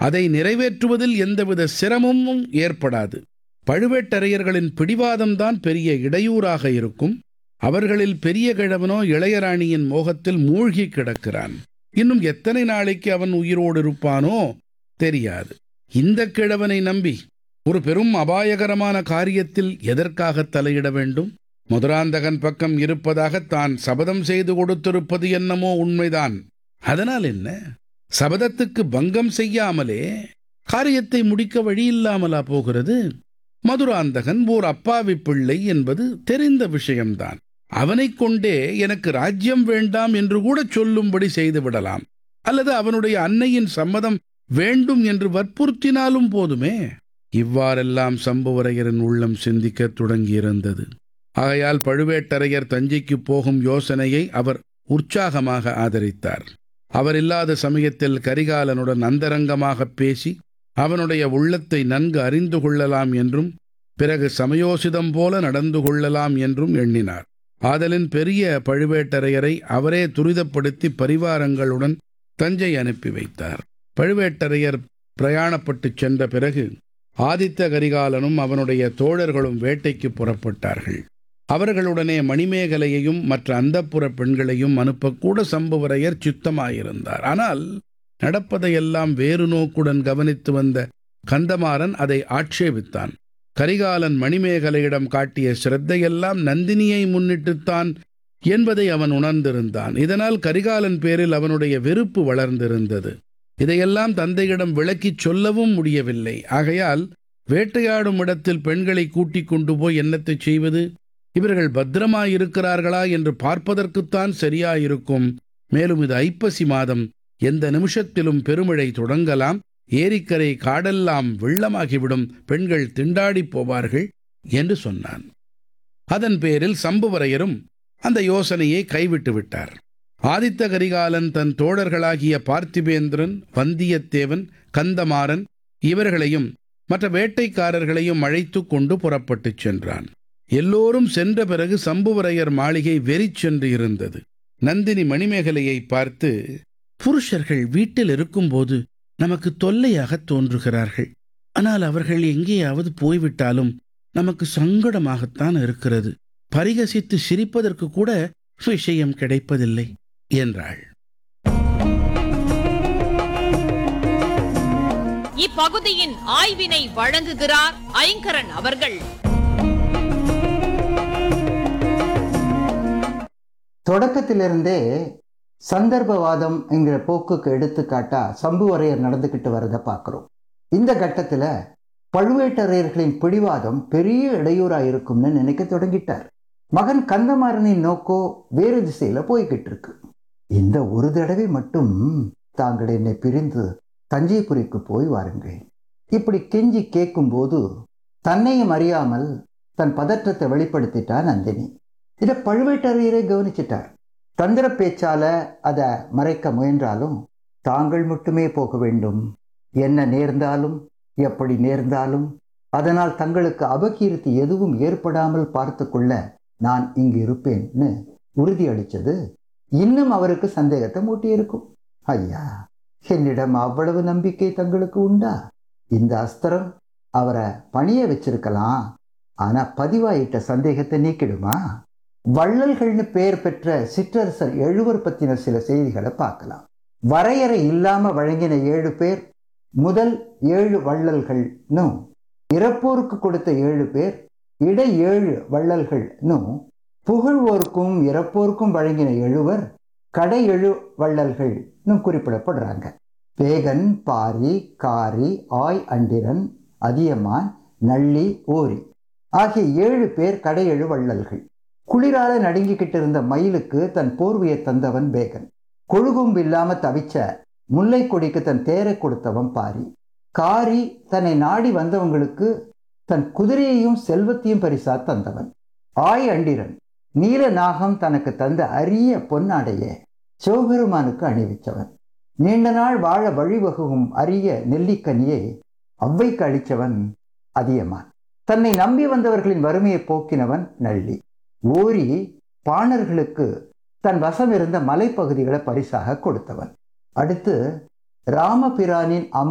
அதை நிறைவேற்றுவதில் எந்தவித சிரமமும் ஏற்படாது பழுவேட்டரையர்களின் பிடிவாதம்தான் பெரிய இடையூறாக இருக்கும் அவர்களில் பெரிய கிழவனோ இளையராணியின் மோகத்தில் மூழ்கி கிடக்கிறான் இன்னும் எத்தனை நாளைக்கு அவன் உயிரோடு இருப்பானோ தெரியாது இந்த கிழவனை நம்பி ஒரு பெரும் அபாயகரமான காரியத்தில் எதற்காக தலையிட வேண்டும் மதுராந்தகன் பக்கம் இருப்பதாக தான் சபதம் செய்து கொடுத்திருப்பது என்னமோ உண்மைதான் அதனால் என்ன சபதத்துக்கு பங்கம் செய்யாமலே காரியத்தை முடிக்க வழியில்லாமலா போகிறது மதுராந்தகன் ஓர் அப்பாவி பிள்ளை என்பது தெரிந்த விஷயம்தான் அவனைக் கொண்டே எனக்கு ராஜ்யம் வேண்டாம் என்று கூட சொல்லும்படி செய்து விடலாம் அல்லது அவனுடைய அன்னையின் சம்மதம் வேண்டும் என்று வற்புறுத்தினாலும் போதுமே இவ்வாறெல்லாம் சம்புவரையரின் உள்ளம் சிந்திக்கத் தொடங்கியிருந்தது ஆகையால் பழுவேட்டரையர் தஞ்சைக்கு போகும் யோசனையை அவர் உற்சாகமாக ஆதரித்தார் அவர் இல்லாத சமயத்தில் கரிகாலனுடன் அந்தரங்கமாகப் பேசி அவனுடைய உள்ளத்தை நன்கு அறிந்து கொள்ளலாம் என்றும் பிறகு சமயோசிதம் போல நடந்து கொள்ளலாம் என்றும் எண்ணினார் ஆதலின் பெரிய பழுவேட்டரையரை அவரே துரிதப்படுத்தி பரிவாரங்களுடன் தஞ்சை அனுப்பி வைத்தார் பழுவேட்டரையர் பிரயாணப்பட்டுச் சென்ற பிறகு ஆதித்த கரிகாலனும் அவனுடைய தோழர்களும் வேட்டைக்கு புறப்பட்டார்கள் அவர்களுடனே மணிமேகலையையும் மற்ற அந்தப்புற பெண்களையும் அனுப்பக்கூட சம்புவரையர் சித்தமாயிருந்தார் ஆனால் நடப்பதையெல்லாம் வேறு நோக்குடன் கவனித்து வந்த கந்தமாறன் அதை ஆட்சேபித்தான் கரிகாலன் மணிமேகலையிடம் காட்டிய சிரத்தையெல்லாம் நந்தினியை முன்னிட்டுத்தான் என்பதை அவன் உணர்ந்திருந்தான் இதனால் கரிகாலன் பேரில் அவனுடைய வெறுப்பு வளர்ந்திருந்தது இதையெல்லாம் தந்தையிடம் விளக்கிச் சொல்லவும் முடியவில்லை ஆகையால் வேட்டையாடும் இடத்தில் பெண்களை கூட்டிக் கொண்டு போய் என்னத்தை செய்வது இவர்கள் பத்திரமாயிருக்கிறார்களா என்று பார்ப்பதற்குத்தான் சரியாயிருக்கும் மேலும் இது ஐப்பசி மாதம் எந்த நிமிஷத்திலும் பெருமழை தொடங்கலாம் ஏரிக்கரை காடெல்லாம் வெள்ளமாகிவிடும் பெண்கள் திண்டாடிப் போவார்கள் என்று சொன்னான் அதன் பேரில் சம்புவரையரும் அந்த யோசனையை கைவிட்டு விட்டார் ஆதித்த கரிகாலன் தன் தோழர்களாகிய பார்த்திபேந்திரன் வந்தியத்தேவன் கந்தமாறன் இவர்களையும் மற்ற வேட்டைக்காரர்களையும் அழைத்து கொண்டு புறப்பட்டுச் சென்றான் எல்லோரும் சென்ற பிறகு சம்புவரையர் மாளிகை வெறிச்சென்று இருந்தது நந்தினி மணிமேகலையை பார்த்து புருஷர்கள் வீட்டில் இருக்கும்போது நமக்கு தொல்லையாக தோன்றுகிறார்கள் ஆனால் அவர்கள் எங்கேயாவது போய்விட்டாலும் நமக்கு சங்கடமாகத்தான் இருக்கிறது பரிகசித்து சிரிப்பதற்கு கூட விஷயம் கிடைப்பதில்லை என்றாள் இப்பகுதியின் ஆய்வினை வழங்குகிறார் ஐங்கரன் அவர்கள் தொடக்கத்திலிருந்தே சந்தர்ப்பவாதம் என்கிற போக்குக்கு எடுத்துக்காட்டா சம்புவரையர் நடந்துக்கிட்டு வரதை பார்க்குறோம் இந்த கட்டத்தில் பழுவேட்டரையர்களின் பிடிவாதம் பெரிய இடையூறாக இருக்கும்னு நினைக்க தொடங்கிட்டார் மகன் கந்தமாறனின் நோக்கோ வேறு திசையில போய்கிட்டு இருக்கு இந்த ஒரு தடவை மட்டும் தாங்கள் என்னை பிரிந்து தஞ்சைபுரிக்கு போய் வாருங்கள் இப்படி கெஞ்சி கேட்கும்போது தன்னையும் அறியாமல் தன் பதற்றத்தை வெளிப்படுத்திட்டா நந்தினி இதை பழுவேட்டரையரை கவனிச்சிட்டார் தந்திர பேச்சால அதை மறைக்க முயன்றாலும் தாங்கள் மட்டுமே போக வேண்டும் என்ன நேர்ந்தாலும் எப்படி நேர்ந்தாலும் அதனால் தங்களுக்கு அபகீர்த்தி எதுவும் ஏற்படாமல் பார்த்து கொள்ள நான் இங்கு இருப்பேன்னு உறுதியளித்தது இன்னும் அவருக்கு சந்தேகத்தை மூட்டியிருக்கும் ஐயா என்னிடம் அவ்வளவு நம்பிக்கை தங்களுக்கு உண்டா இந்த அஸ்திரம் அவரை பணிய வச்சிருக்கலாம் ஆனா பதிவாயிட்ட சந்தேகத்தை நீக்கிடுமா வள்ளல்கள்னு பெயர் பெற்ற சிற்றரசர் எழுவர் பத்தின சில செய்திகளை பார்க்கலாம் வரையறை இல்லாம வழங்கின ஏழு பேர் முதல் ஏழு வள்ளல்கள்னும் இறப்போருக்கு கொடுத்த ஏழு பேர் இடை ஏழு வள்ளல்கள்னும் புகழ்வோருக்கும் இறப்போருக்கும் வழங்கின எழுவர் கடை எழு வள்ளல்கள்னும் குறிப்பிடப்படுறாங்க பேகன் பாரி காரி ஆய் அண்டிரன் அதியமான் நள்ளி ஓரி ஆகிய ஏழு பேர் கடையெழு வள்ளல்கள் குளிரால நடுங்கிக்கிட்டு இருந்த மயிலுக்கு தன் போர்வையை தந்தவன் பேகன் கொழுகும்பு இல்லாம தவிச்ச முல்லை கொடிக்கு தன் தேரை கொடுத்தவன் பாரி காரி தன்னை நாடி வந்தவங்களுக்கு தன் குதிரையையும் செல்வத்தையும் பரிசா தந்தவன் ஆய் அண்டிரன் நீல நாகம் தனக்கு தந்த அரிய பொன்னாடைய சிவபெருமானுக்கு அணிவிச்சவன் நீண்ட நாள் வாழ வழிவகுக்கும் அரிய நெல்லிக்கனியை அவ்வைக்கு அளித்தவன் அதியமான் தன்னை நம்பி வந்தவர்களின் வறுமையை போக்கினவன் நள்ளி ஓரி பாணர்களுக்கு தன் வசம் இருந்த மலைப்பகுதிகளை பரிசாக கொடுத்தவன் அடுத்து ராமபிரானின் அம்